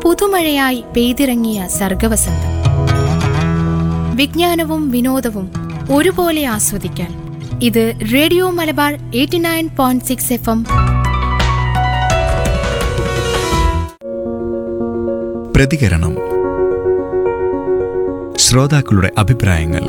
പുതുമഴയായി പെയ്തിറങ്ങിയ സർഗവസന്തം വിജ്ഞാനവും വിനോദവും ഒരുപോലെ ആസ്വദിക്കാൻ ഇത് radio Malabar eighty nine point six F M പ്രതികരണം ശ്രോതാക്കളുടെ അഭിപ്രായങ്ങൾ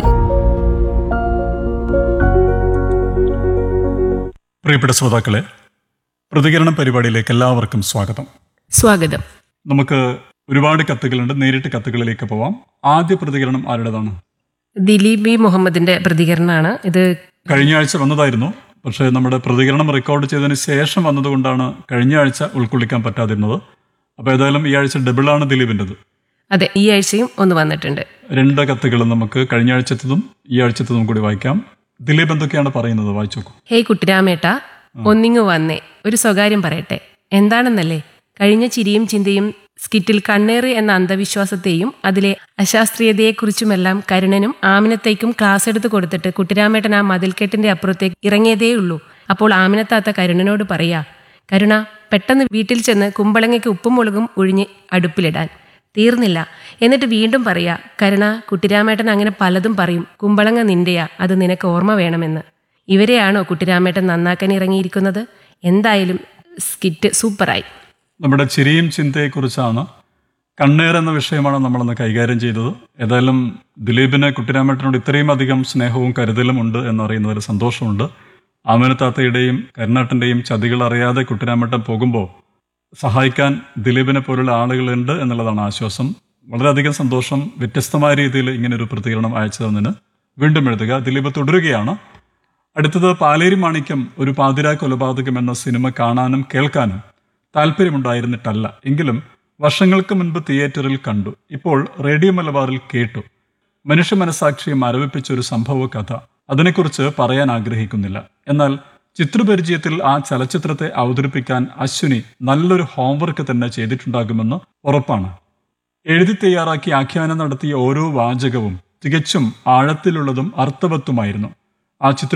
പ്രിയപ്പെട്ട ശ്രോതാക്കളെ പ്രതികരണം പരിപാടിയിലേക്ക് എല്ലാവർക്കും സ്വാഗതം സ്വാഗതം നമുക്ക് ഒരുപാട് കത്തുകളുണ്ട് നേരിട്ട് കത്തുകളിലേക്ക് പോവാം ആദ്യ പ്രതികരണം ആരുടേതാണ് ദിലീപ് ബി മുഹമ്മദിന്റെ പ്രതികരണമാണ് ഇത് കഴിഞ്ഞ ആഴ്ച വന്നതായിരുന്നു പക്ഷേ നമ്മുടെ പ്രതികരണം റെക്കോർഡ് ചെയ്തതിന് ശേഷം വന്നതുകൊണ്ടാണ് കഴിഞ്ഞ ആഴ്ച ഉൾക്കൊള്ളിക്കാൻ പറ്റാതിരുന്നത് അപ്പോൾ ഏതായാലും ഈ ആഴ്ച ഡബിളാണ് ദിലീപിൻ്റെത് അതെ ഈ ആഴ്ചയും ഒന്ന് വന്നിട്ടുണ്ട് രണ്ട് കത്തുകളും നമുക്ക് കഴിഞ്ഞ ആഴ്ചത്തതും ഈ ആഴ്ചത്തതും കൂടി വായിക്കാം ദിലീപ് എന്തൊക്കെയാണ് പറയുന്നത് വായിച്ചു നോക്കൂ ഹേയ് കുട്ടിരാമേട്ട ഒന്നിങ്ങു വന്നേ ഒരു സ്വകാര്യം പറയട്ടെ എന്താണെന്നല്ലേ കഴിഞ്ഞ ചിരിയും ചിന്തയും സ്കിറ്റിൽ കണ്ണേറ് എന്ന അന്ധവിശ്വാസത്തെയും അതിലെ അശാസ്ത്രീയതയെക്കുറിച്ചുമെല്ലാം കരുണനും ആമിനത്തേക്കും ക്ലാസ് എടുത്ത് കൊടുത്തിട്ട് കുട്ടിരാമേട്ടൻ ആ മതിൽക്കെട്ടിന്റെ അപ്പുറത്തേക്ക് ഇറങ്ങിയതേയുള്ളൂ അപ്പോൾ ആമിനത്താത്ത കരുണനോട് പറയാ കരുണ പെട്ടെന്ന് വീട്ടിൽ ചെന്ന് കുമ്പളങ്ങയ്ക്ക് ഉപ്പും മുളകും ഒഴിഞ്ഞ് അടുപ്പിലിടാൻ തീർന്നില്ല എന്നിട്ട് വീണ്ടും പറയാ കരുണ കുട്ടിരാമേട്ടൻ അങ്ങനെ പലതും പറയും കുമ്പളങ്ങ നിന്റെയാ അത് നിനക്ക് ഓർമ്മ വേണമെന്ന് ഇവരെയാണോ കുട്ടിരാമേട്ടൻ നന്നാക്കാൻ ഇറങ്ങിയിരിക്കുന്നത് എന്തായാലും സ്കിറ്റ് സൂപ്പറായി നമ്മുടെ ചിരിയും ചിന്തയെക്കുറിച്ചാണ് കണ്ണേർ എന്ന വിഷയമാണ് നമ്മളന്ന് കൈകാര്യം ചെയ്തത് ഏതായാലും ദിലീപിന് കുട്ടിരാമേട്ടനോട് ഇത്രയും അധികം സ്നേഹവും കരുതലും ഉണ്ട് എന്നറിയുന്നതിൽ സന്തോഷമുണ്ട് ആമനത്താത്തയുടെയും കരുണാട്ടൻ്റെയും ചതികൾ അറിയാതെ കുട്ടിരാമേട്ടൻ പോകുമ്പോൾ സഹായിക്കാൻ ദിലീപിനെ പോലുള്ള ആളുകളുണ്ട് എന്നുള്ളതാണ് ആശ്വാസം വളരെയധികം സന്തോഷം വ്യത്യസ്തമായ രീതിയിൽ ഇങ്ങനൊരു പ്രതികരണം അയച്ചു തന്നതിന് വീണ്ടും എഴുതുക ദിലീപ് തുടരുകയാണ് അടുത്തത് പാലേരി മാണിക്യം ഒരു പാതിരാ കൊലപാതകം എന്ന സിനിമ കാണാനും കേൾക്കാനും താല്പര്യമുണ്ടായിരുന്നിട്ടല്ല എങ്കിലും വർഷങ്ങൾക്ക് മുൻപ് തിയേറ്ററിൽ കണ്ടു ഇപ്പോൾ റേഡിയോ മലബാറിൽ കേട്ടു മനുഷ്യ മനസാക്ഷിയെ മരവിപ്പിച്ച ഒരു സംഭവ കഥ അതിനെക്കുറിച്ച് പറയാൻ ആഗ്രഹിക്കുന്നില്ല എന്നാൽ ചിത്രപരിചയത്തിൽ ആ ചലച്ചിത്രത്തെ അവതരിപ്പിക്കാൻ അശ്വിനി നല്ലൊരു ഹോംവർക്ക് തന്നെ ചെയ്തിട്ടുണ്ടാകുമെന്ന് ഉറപ്പാണ് എഴുതി തയ്യാറാക്കി ആഖ്യാനം നടത്തിയ ഓരോ വാചകവും തികച്ചും ആഴത്തിലുള്ളതും അർത്ഥവത്തുമായിരുന്നു ആ ചിത്ര